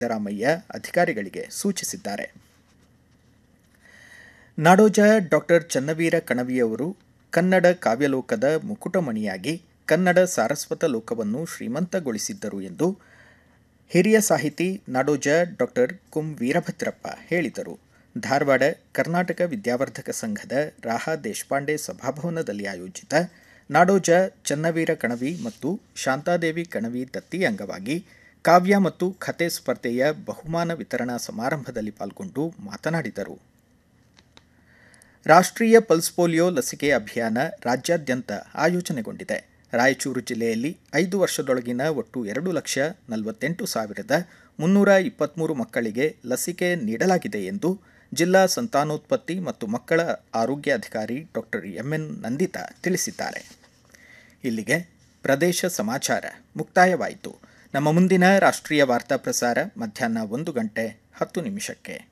ಸಿದ್ದರಾಮಯ್ಯ ಅಧಿಕಾರಿಗಳಿಗೆ ಸೂಚಿಸಿದ್ದಾರೆ ನಾಡೋಜ ಡಾಕ್ಟರ್ ಚನ್ನವೀರ ಕಣವಿಯವರು ಕನ್ನಡ ಕಾವ್ಯಲೋಕದ ಮುಕುಟಮಣಿಯಾಗಿ ಕನ್ನಡ ಸಾರಸ್ವತ ಲೋಕವನ್ನು ಶ್ರೀಮಂತಗೊಳಿಸಿದ್ದರು ಎಂದು ಹಿರಿಯ ಸಾಹಿತಿ ನಾಡೋಜ ಡಾಕ್ಟರ್ ಕುಂ ವೀರಭದ್ರಪ್ಪ ಹೇಳಿದರು ಧಾರವಾಡ ಕರ್ನಾಟಕ ವಿದ್ಯಾವರ್ಧಕ ಸಂಘದ ರಾಹಾ ದೇಶಪಾಂಡೆ ಸಭಾಭವನದಲ್ಲಿ ಆಯೋಜಿತ ನಾಡೋಜ ಚನ್ನವೀರ ಕಣವಿ ಮತ್ತು ಶಾಂತಾದೇವಿ ಕಣವಿ ದತ್ತಿ ಅಂಗವಾಗಿ ಕಾವ್ಯ ಮತ್ತು ಕತೆ ಸ್ಪರ್ಧೆಯ ಬಹುಮಾನ ವಿತರಣಾ ಸಮಾರಂಭದಲ್ಲಿ ಪಾಲ್ಗೊಂಡು ಮಾತನಾಡಿದರು ರಾಷ್ಟ್ರೀಯ ಪಲ್ಸ್ ಪೋಲಿಯೋ ಲಸಿಕೆ ಅಭಿಯಾನ ರಾಜ್ಯಾದ್ಯಂತ ಆಯೋಜನೆಗೊಂಡಿದೆ ರಾಯಚೂರು ಜಿಲ್ಲೆಯಲ್ಲಿ ಐದು ವರ್ಷದೊಳಗಿನ ಒಟ್ಟು ಎರಡು ಲಕ್ಷ ನಲವತ್ತೆಂಟು ಸಾವಿರದ ಮುನ್ನೂರ ಇಪ್ಪತ್ತ್ಮೂರು ಮಕ್ಕಳಿಗೆ ಲಸಿಕೆ ನೀಡಲಾಗಿದೆ ಎಂದು ಜಿಲ್ಲಾ ಸಂತಾನೋತ್ಪತ್ತಿ ಮತ್ತು ಮಕ್ಕಳ ಆರೋಗ್ಯಾಧಿಕಾರಿ ಡಾಕ್ಟರ್ ಎಂಎನ್ ನಂದಿತಾ ತಿಳಿಸಿದ್ದಾರೆ ಇಲ್ಲಿಗೆ ಪ್ರದೇಶ ಸಮಾಚಾರ ಮುಕ್ತಾಯವಾಯಿತು ನಮ್ಮ ಮುಂದಿನ ರಾಷ್ಟ್ರೀಯ ವಾರ್ತಾ ಪ್ರಸಾರ ಮಧ್ಯಾಹ್ನ ಒಂದು ಗಂಟೆ ಹತ್ತು ನಿಮಿಷಕ್ಕೆ